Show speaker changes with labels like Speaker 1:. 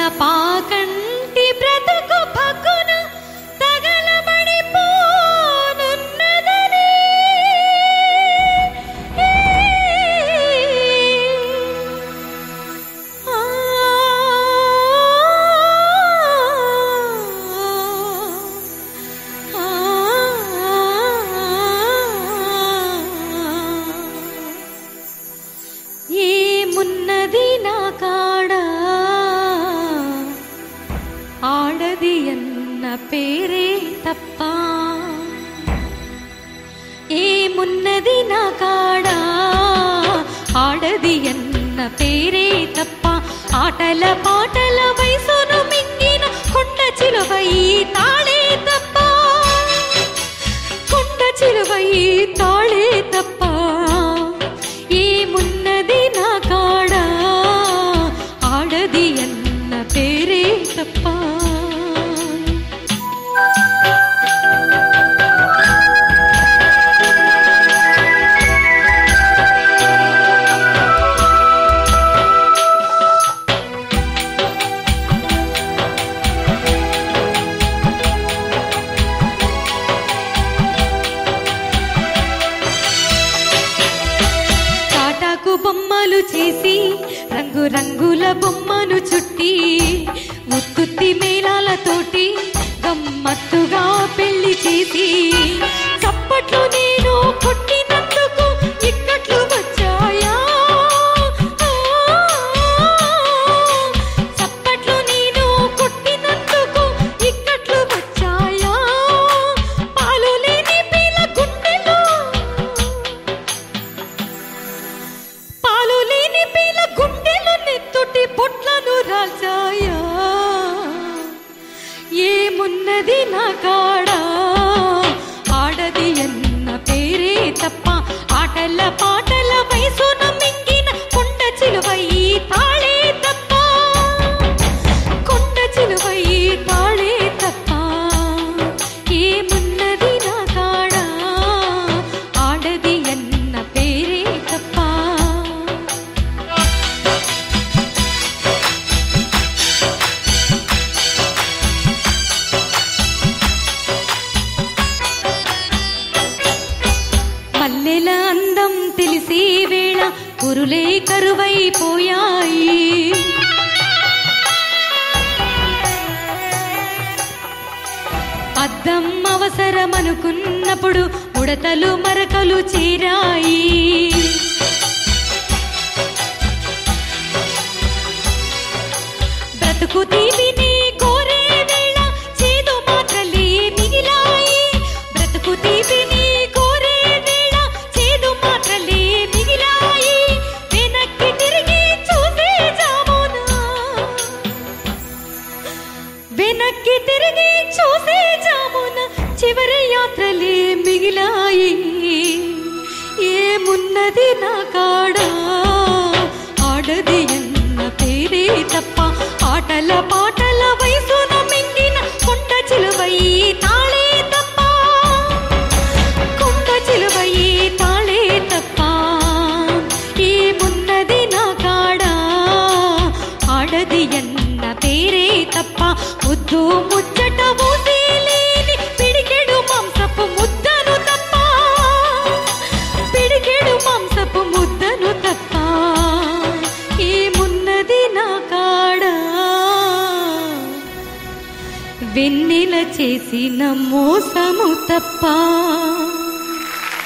Speaker 1: పాకంటి బ్రతుకు పక్కున తగలబడిపోనున్నదని ఆ ఏమున్నది నా కాడా ఆడది అన్న పేరే తప్ప ఏమున్నది నా కాడా ఆడది అన్న పేరే తప్ప ఆటల పాటల వయసును మింగిన కొండ చిలువై తాళే తప్ప కొండ చిలువై తాళే తప్ప ఏమున్నది నా కాడా ఆడది అన్న పేరే తప్ప తాటాకు బొమ్మలు చేసి రంగు రంగుల బొమ్మను చుట్టి ఉత్తుత్తి మేళాలతోటి గమ్మత్తుగా పెళ్లి చేసి చప్పట్లు నేను కొట్టినందుకు ఇక్కట్లు వచ్చాయా చప్పట్లు నేను కొట్టినందుకు ఇక్కట్లు వచ్చాయా పాలు లేని పిల్ల గుండెలో పాలు లేని పిల్ల గుండెలు నెత్తుటి పొట్లను రాల్చాయా ఏమున్నది నా కాడా ఆడది అన్న పేరే తప్ప ఆటల పాటల వయసున మింగిన కొండ చిలువై తాళే తప్ప కొండ చిలువై తాళే తప్ప ఏమున్నది నా కాడా ఆడది అన్న పేరే తప్ప మల్లెల అందం తెలిసే వేళ కురులే కరువైపోయాయి అద్దం అవసరమనుకున్నప్పుడు ఉడతలు మరకలు చేరాయి బ్రతుకు తీపిని కోరే వేళ చేదు మాటలే మిగిలాయి బ్రతుకు తీపిని కోరే వేళ చేదు మాటలే మిగిలాయి వెనక్కి తిరిగి చూసే జామునా వెనక్కి తిరిగి చూసే జామున చివరి యాత్రలే మిగిలాయి ఏమున్నది నా కాడా ఆడది అన్న పేరే తప్ప ఆటల పాటల వయసున మింగిన కొండ చిలువై తాళే తప్ప కొండ చిలువై తాళే తప్ప ఏమున్నది నా కాడా ఆడది అన్న పేరే తప్ప ముద్దు ముచ్చట ఊసే లేని పిడికెడు మాంసపు ముద్దను తప్ప పిడికెడు మాంసపు ముద్దను తప్ప ఏమున్నది నా కాడా వెన్నెల చేసిన మోసము తప్ప